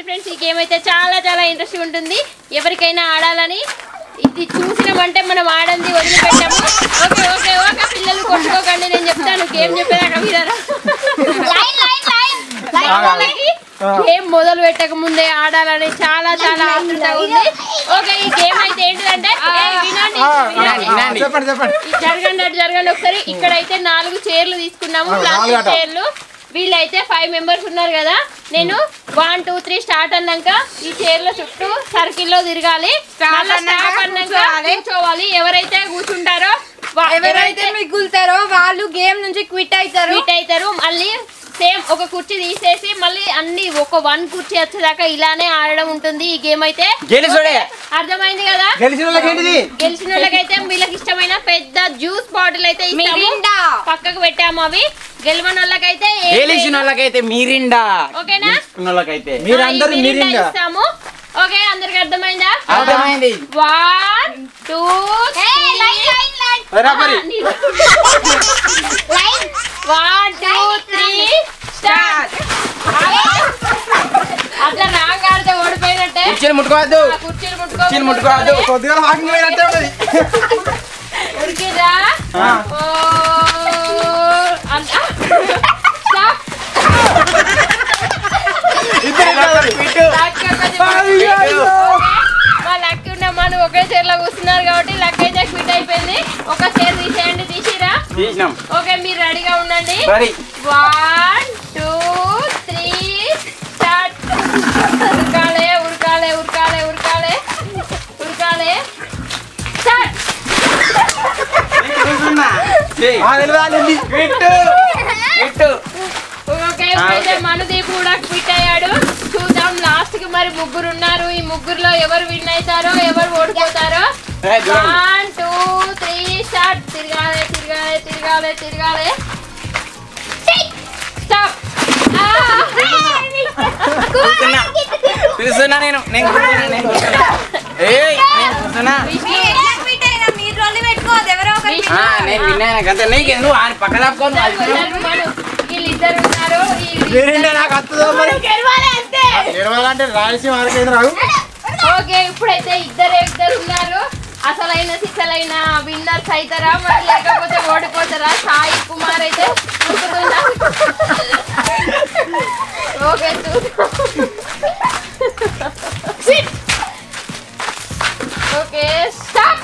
Friends ఈ game అయితే చాలా చాలా ఇంట్రెస్ట్ ఉంటుంది ఎవరికైనా ఆడాలని ఇది చూసినామంటే మనం ఆడంది వదిలిపెట్టాము ఓకే ఓకే ఓకే పిల్లలు కొట్టుకోకండి నేను చెప్తాను గేమ్ చెప్పేదాకా మీరారా వాళ్ళకి గేమ్ మొదలు పెట్టక ముందే ఆడాలని చాలా చాలా ఆతృత ఉంది ఓకే ఈ గేమ్ అయితే ఏంటిదంటే ఏ, వినండి వినండి. వినండి. చెప్పండి చెప్పండి ఈ జరగండి అటు జరగండి ఒకసారి ఇక్కడైతే నాలుగు చైర్లు తీసుకున్నాము నాలుగు ప్లాస్టిక్ ఆట. చైర్లు వీళ్ళైతే ఫైవ్ మెంబర్స్ ఉన్నారు కదా నేను వన్ టూ త్రీ స్టార్ట్ అన్నాక ఈ చైర్ల చుట్టూ సర్కిల్ లో తిరగాలి మళ్ళా స్టాప్ అన్నాక కూర్చోవాలి ఎవరైతే కూర్చుంటారో వా- ఎవరైతే మిగులుతారో వాళ్ళు గేమ్ నుంచి క్విట్ అవుతారు క్విట్ అవుతారు మళ్ళీ సేమ్ ఒక కుర్చీ తీసేసి మళ్ళీ అన్ని ఒక వన్ కుర్చీ వచ్చేదాకా ఇలానే ఆడడం ఉంటుంది ఈ గేమ్ అయితే గెలిచుడే. అర్థమైంది కదా గెలిచిన వాళ్ళకి ఏంటిది గెలిచిన వాళ్ళకైతే వీళ్ళకి ఇష్టమైన పెద్ద జ్యూస్ బాటిల్ అయితే ఇస్తాము మిరిండా. పక్కకు పెట్టాము అవి గెలవని వాళ్ళకైతే ఏం గెలిచిన లేదు. వాళ్ళకైతే మీరిండా ఓకేనా? గెలుచుకున్న వాళ్ళకైతే మీరందరూ ఆ, ఈ మిరిండా మిరిండా. ఇస్తాము ఓకే అందరికి అర్థమైందా అర్థమైంది వన్ టూ బరాబరి వన్ టూ త్రీ స్టార్ట్ అట్లా రాంగ్ ఆడితే ఓడిపోయినట్టే కుర్చీలు ముట్టుకోవద్దు ఆ, కుర్చీలు కుర్చీలు ముట్టుకో ముట్టుకోవద్దు కొద్దిగా వాకింగ్ పోయినట్టే ఉంటది ఉడికిరా ఆ. ఓ అంత స్టాప్ ఇద్దరు ఇద్దరు. అయ్యో. మా లక్ ఉన్నమ్మా నువ్వు ఒకే చైర్ లో కూర్చున్నారు కాబట్టి లక్ అయితే క్విట్ అయిపోయింది ఒక చైర్ తీసేయండి తీసిరా తీసినాం ఓకే మీరు రెడీగా ఉండండి సరే వన్ టూ త్రీ స్టార్ట్ ఉరకాలే ఉరకాలే ఉరకాలే ఉరకాలే ఉరకాలే స్టార్ట్ చెయ్. ఆ, నిలబడాలి, వెళ్ళి. ఇట్టు ఇట్టు ఓకే ఆ, అయితే ఓకే. మనుదీప్ కూడా క్విట్ అయ్యాడు చూద్దాం లాస్ట్ కి మరి ముగ్గురు ఉన్నారు ఈ ముగ్గురులో ఎవరు విన్ అవుతారో ఎవరు ఓడిపోతారో ఏ, దూరం. వన్ టూ త్రీ స్టార్ట్ తిరగాలి తిరగాలి తిరగాలి తిరగాలి స్టాప్ కూర్చున్నా కూర్చున్నా నేను నేను కూర్చున్నా నేను కూర్చున్నా ఏయ్ నేను కూర్చున్నా క్విట్ అయినా మీరు రోజు పెట్టుకోవద్దు ఎవరో ఒకరు ఆ, నేను విన్నాను అంతే నీకు నువ్వు ఆయన పక్క తప్పుకొని వీళ్ళిద్దరు ఉన్నారు ఈ- మీరిండా నాకు వస్తుందో మరి గెలవాలి అంతే గెలవాలంటే రాయలసీమ ఆడకైతే రావు ఓకే ఇప్పుడైతే ఇద్దరు ఇద్దరు ఉన్నారు అసలైన సిసలైన విన్నర్స్ అవుతారా మరి లేకపోతే ఓడిపోతారా సాయి కుమార్ అయితే ఉరుకుతుందా? ఓకే చూద్దాం Sit. ఓకే స్టాప్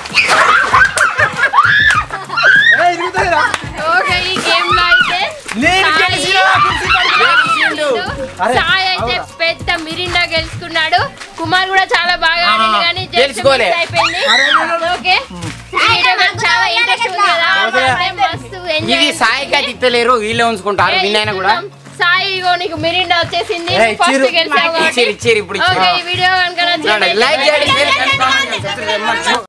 ఏ, ఇరుగుతుందిరా. ఓకే ఈ గేమ్ లో అయితే నేను సాయి- గెలిచినా, కుర్చీ గెలిచిండు. అరే, సాయి అయితే అవునా? పెద్ద మిరిండా గెలుచుకున్నాడు కుమార్ కూడా చాలా బాగా ఆ, ఆడింది కానీ just గెలుచుకోలే. miss అయిపోయింది అరే, అరే, అరే. ఓకే ఈ వీడియో కానీ చాలా ఇంట్రెస్ట్ ఉంది కదా ఓకే. అంటే మస్తు ఇది ఎంజాయ్ సాయికి అయితే ఇస్తలేరు వీళ్ళే ఉంచుకుంటారు విన్ అయినా కూడా సాయి ఇగో నీకు మిరిండా వచ్చేసింది ఏ, ఫస్ట్ ఇచ్చిర్రు. గెలిచావు ఇచ్చిర్రు, ఇచ్చిర్రు, ఇప్పుడు ఓకే ఇచ్చిర్రు. ఈ వీడియో కనుక లైక్ చేయండి share చేయండి, comment చేయండి, subscribe చేయండి.